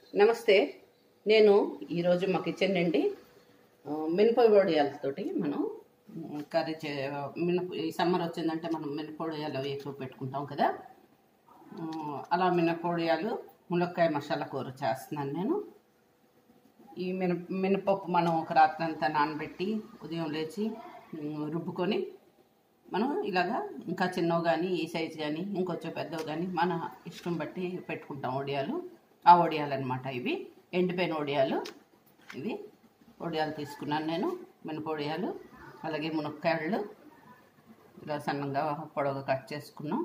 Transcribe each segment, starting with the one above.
నమస్తే నేను ఈరోజు మా కిచెన్ నుండి ఆ, మినప వడియాలతోటి మనం ఉమ్, కర్రీ చే మినప ఈ సమ్మర్ వచ్చిందంటే మనం మినప వడియాలు అవి ఎక్కువ పెట్టుకుంటాం కదా ఆ, అలా మినప వడియాలు ములక్కాయ మసాలా కూర చేస్తున్నాను నేను ఈ మినప మినపప్పు మనం ఒక రాత్రి అంతా నానబెట్టి ఉదయం లేచి ఉమ్, రుబ్బుకొని మనం ఇలాగా ఇంకా చిన్నవి కానీ ఈ సైజు కానీ ఇంకొంచెం పెద్దవి కానీ మన ఇష్టం బట్టి పెట్టుకుంటాం వడియాలు ఆ వడియాలు అనమాట ఇవి ఎండిపోయిన వడియాలు ఇవి వడియాలు తీసుకున్నాను నేను మినప వడియాలు అలాగే మునక్కాయలు ఇలా సన్నంగా పొడవుగా కట్ చేసుకున్నాం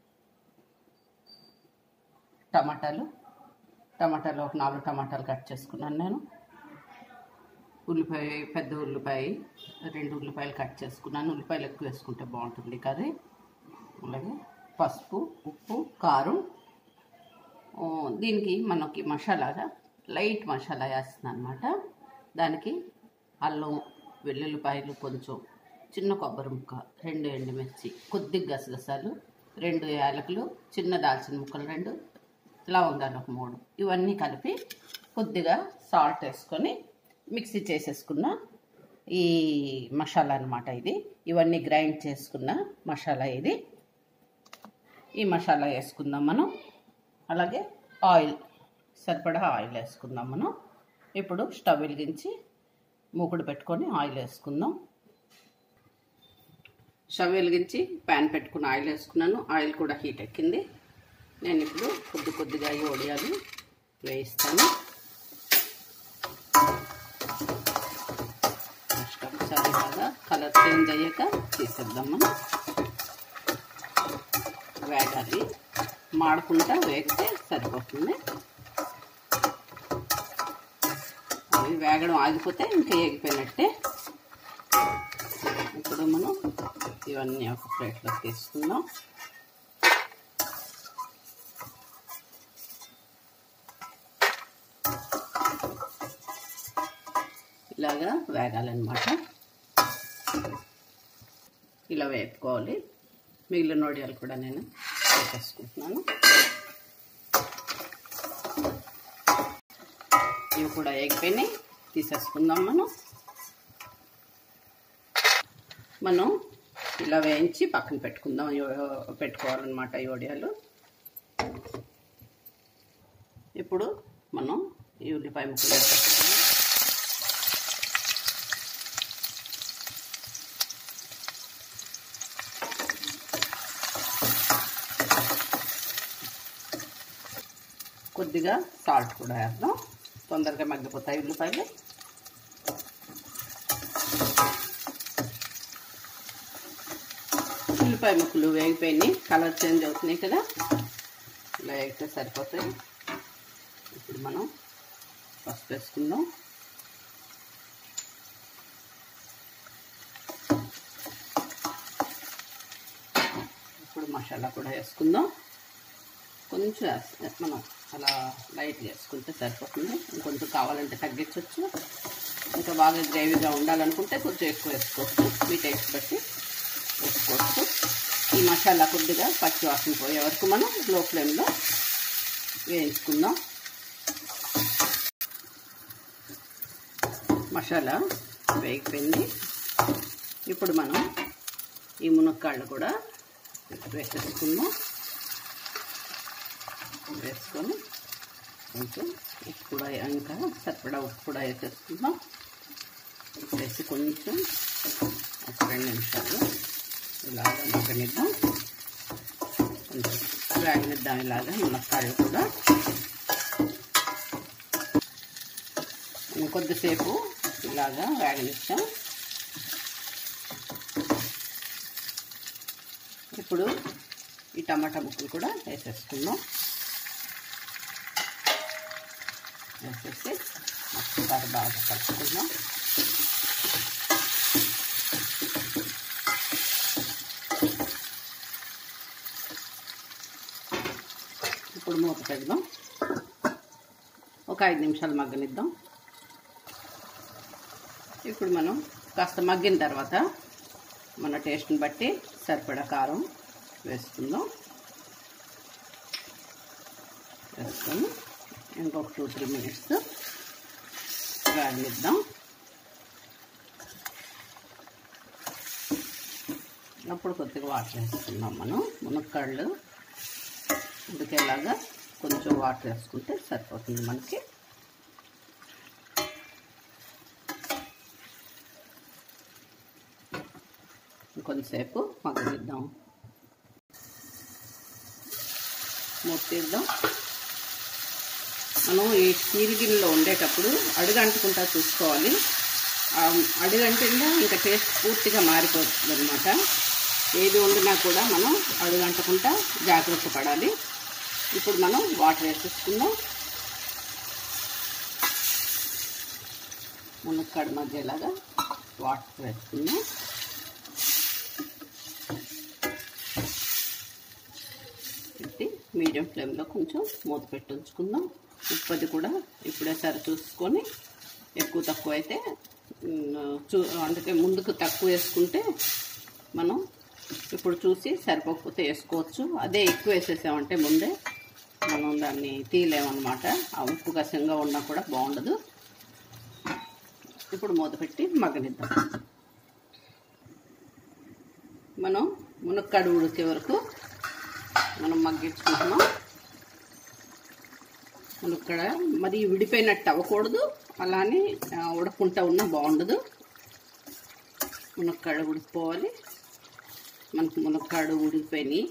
టమాటాలు టమాటాలు ఒక నాలుగు టమాటాలు కట్ చేసుకున్నాను నేను ఉల్లిపాయ పెద్ద ఉల్లిపాయ రెండు ఉల్లిపాయలు కట్ చేసుకున్నాను ఉల్లిపాయలు ఎక్కువ వేసుకుంటే బాగుంటుంది కర్రీ అలాగే పసుపు ఉప్పు కారం ఆ, దీనికి మనకి మసాలాగా లైట్ మసాలా వేస్తుంది అనమాట దానికి అల్లం వెల్లుల్లిపాయలు కొంచెం చిన్న కొబ్బరి ముక్క రెండు ఎండుమిర్చి కొద్దిగా గసగసాలు రెండు యాలకులు చిన్న దాల్చిన ముక్కలు రెండు లవంగాలు ఒక మూడు ఇవన్నీ కలిపి కొద్దిగా సాల్ట్ వేసుకొని మిక్సీ చేసేసుకున్న ఈ మసాలా అనమాట ఇది ఇవన్నీ గ్రైండ్ చేసుకున్న మసాలా ఇది ఈ మసాలా వేసుకుందాం మనం అలాగే ఆయిల్ సరిపడా ఆయిల్ వేసుకుందాం మనం ఇప్పుడు స్టవ్ వెలిగించి మూకుడు పెట్టుకొని ఆయిల్ వేసుకుందాం స్టవ్ వెలిగించి ప్యాన్ పెట్టుకుని ఆయిల్ వేసుకున్నాను ఆయిల్ కూడా హీట్ ఎక్కింది నేను ఇప్పుడు కొద్ది కొద్దిగా ఈ వడియాలు వేయిస్తాను ఫస్ట్ ఒకసారి బాగా కలర్ చేంజ్ అయ్యాక తీసేద్దాం మనం వేగాలి మాడకుండా వేగితే సరిపోతుంది అవి వేగడం ఆగిపోతే ఇంకా వేగిపోయినట్టే ఇప్పుడు మనం ఇవన్నీ ఒక ప్లేట్లో తీసుకుందాం ఇలాగా వేగాలన్నమాట ఇలా వేపుకోవాలి మిగిలిన వడియాలు కూడా నేను వేసేసుకుంటున్నాను ఇవి కూడా ఎగిపోయినాయి తీసేసుకుందాం మనం మనం ఇలా వేయించి పక్కన పెట్టుకుందాం ఇవి పెట్టుకోవాలన్నమాట ఈ వడియాలు ఇప్పుడు మనం ఈ ఉల్లిపాయ ముక్కలు వేసేసుకుందాం కొద్దిగా సాల్ట్ కూడా వేద్దాం తొందరగా మగ్గిపోతాయి ఉల్లిపాయలు ఉల్లిపాయ ముక్కలు వేగిపోయినాయి కలర్ చేంజ్ అవుతున్నాయి కదా ఇలా వేగితే సరిపోతాయి ఇప్పుడు మనం పసుపు వేసుకుందాం ఇప్పుడు మసాలా కూడా వేసుకుందాం కొంచెం వేస్తే మనం అలా లైట్ వేసుకుంటే సరిపోతుంది ఇంకొంచెం కావాలంటే తగ్గించవచ్చు ఇంకా బాగా గ్రేవీగా ఉండాలనుకుంటే కొంచెం ఎక్కువ వేసుకోవచ్చు మీ టేస్ట్ బట్టి వేసుకోవచ్చు ఈ మసాలా కొద్దిగా పచ్చి వాసన పోయే వరకు మనం లో ఫ్లేమ్లో వేయించుకుందాం మసాలా వేగిపోయింది ఇప్పుడు మనం ఈ మునక్కాళ్ళు కూడా వేసేసుకుందాం వేసుకొని కొంచెం ఉప్పు కూడా ఇంకా సరిపడా ఉప్పు కూడా వేసేసుకుందాం వేసి కొంచెం ఒక రెండు నిమిషాలు ఇలాగ మగ్గనిద్దాం కొంచెం వేగనిద్దాం ఇలాగ మునక్కాయలు కూడా ఇంకొద్దిసేపు ఇలాగా వేగనిచ్చాం ఇప్పుడు ఈ టమాటా ముక్కలు కూడా వేసేసుకుందాం వేసేసి ఒకసారి బాగా కలుపుకుందాం ఇప్పుడు మూత పెడదాం ఒక ఐదు నిమిషాలు మగ్గనిద్దాం ఇప్పుడు మనం కాస్త మగ్గిన తర్వాత మన టేస్ట్ని బట్టి సరిపడా కారం వేసుకుందాం వేసుకొని ఇంకొక టూ త్రీ మినిట్స్ వేగనిద్దాం అప్పుడు కొద్దిగా వాటర్ వేసుకుందాం మనం మునక్కాళ్ళు ఉడికేలాగా కొంచెం వాటర్ వేసుకుంటే సరిపోతుంది మనకి కొంచెంసేపు మగ్గనిద్దాం మూతీద్దాం మనం ఈ గిన్నెలో ఉండేటప్పుడు అడుగంటుకుంటా చూసుకోవాలి ఆ అడుగంటిందా ఇంకా టేస్ట్ పూర్తిగా మారిపోతుంది అనమాట ఏది వండినా కూడా మనం అడుగంటకుండా జాగ్రత్త పడాలి ఇప్పుడు మనం వాటర్ వేసేసుకుందాం మునక్కాడ మధ్యలాగా వాటర్ వేసుకుందాం పెట్టి మీడియం ఫ్లేమ్లో కొంచెం మూత పెట్టి ఉంచుకుందాం ఉప్పది కూడా ఇప్పుడే సరి చూసుకొని ఎక్కువ తక్కువ అయితే చూ అందుకే ముందుకు తక్కువ వేసుకుంటే మనం ఇప్పుడు చూసి సరిపోకపోతే వేసుకోవచ్చు అదే ఎక్కువ వేసేసామంటే ముందే మనం దాన్ని తీయలేమన్నమాట ఆ ఉప్పు కషంగా ఉన్నా కూడా బాగుండదు ఇప్పుడు మూత పెట్టి మగ్గనిద్దాం మనం మునక్కాడు ఉడికే వరకు మనం మగ్గించుకుంటున్నాం మునక్కడ మరి విడిపోయినట్టు అవ్వకూడదు అలానే ఉడకుంటా ఉన్నా బాగుండదు మునక్కాడ ఉడికిపోవాలి మనకు మునక్కాడు ఉడికిపోయినాయి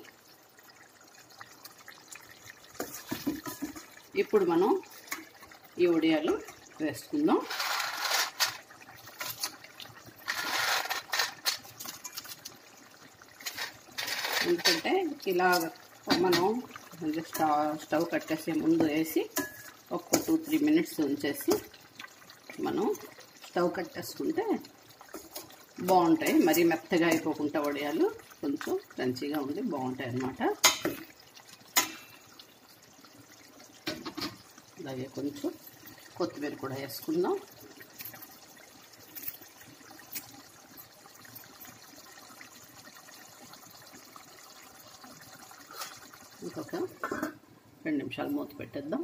ఇప్పుడు మనం ఈ ఉడియాలు వేసుకుందాం ఎందుకంటే ఇలా మనం స్టవ్ స్టవ్ కట్టేసి ముందు వేసి ఒక టూ త్రీ మినిట్స్ ఉంచేసి మనం స్టవ్ కట్టేసుకుంటే బాగుంటాయి మరీ మెత్తగా అయిపోకుండా వడియాలు కొంచెం క్రంచీగా ఉండి బాగుంటాయి అన్నమాట అలాగే కొంచెం కొత్తిమీర కూడా వేసుకుందాం ఇంకొక రెండు నిమిషాలు మూత పెట్టేద్దాం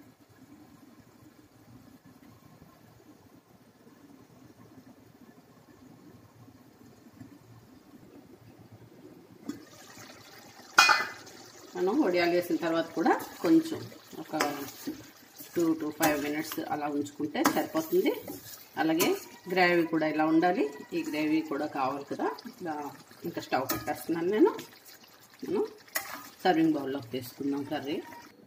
మనం వడియాలు వేసిన తర్వాత కూడా కొంచెం ఒక టూ టు ఫైవ్ మినిట్స్ అలా ఉంచుకుంటే సరిపోతుంది అలాగే గ్రేవీ కూడా ఇలా ఉండాలి ఈ గ్రేవీ కూడా కావాలి కదా ఇలా ఇంకా స్టవ్ పెట్టేస్తున్నాను నేను మనం సర్వింగ్ బౌల్లోకి తీసుకుందాం కర్రీ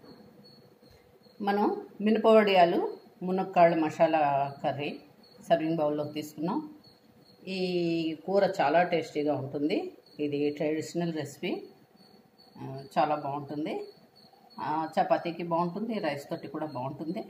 మనం మినపవడియాలు మునక్కాళ్ళ మసాలా కర్రీ సర్వింగ్ బౌల్లోకి తీసుకున్నాం ఈ కూర చాలా టేస్టీగా ఉంటుంది ఇది ట్రెడిషనల్ రెసిపీ చాలా బాగుంటుంది చపాతీకి బాగుంటుంది రైస్ తోటి కూడా బాగుంటుంది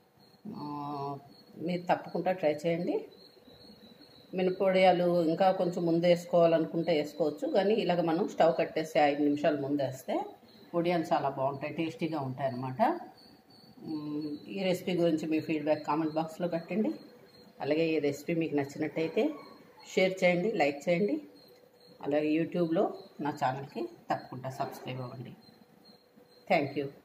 మీరు తప్పకుండా ట్రై చేయండి మినపొడియాలు ఇంకా కొంచెం ముందు వేసుకోవాలనుకుంటే వేసుకోవచ్చు కానీ ఇలాగ మనం స్టవ్ కట్టేసి ఐదు నిమిషాలు ముందు వేస్తే పొడియాలు చాలా బాగుంటాయి టేస్టీగా ఉంటాయి అన్నమాట ఈ రెసిపీ గురించి మీ ఫీడ్బ్యాక్ కామెంట్ బాక్స్లో పెట్టండి అలాగే ఈ రెసిపీ మీకు నచ్చినట్టయితే షేర్ చేయండి లైక్ చేయండి అలాగే యూట్యూబ్లో నా ఛానల్కి తప్పకుండా సబ్స్క్రైబ్ అవ్వండి థ్యాంక్ యూ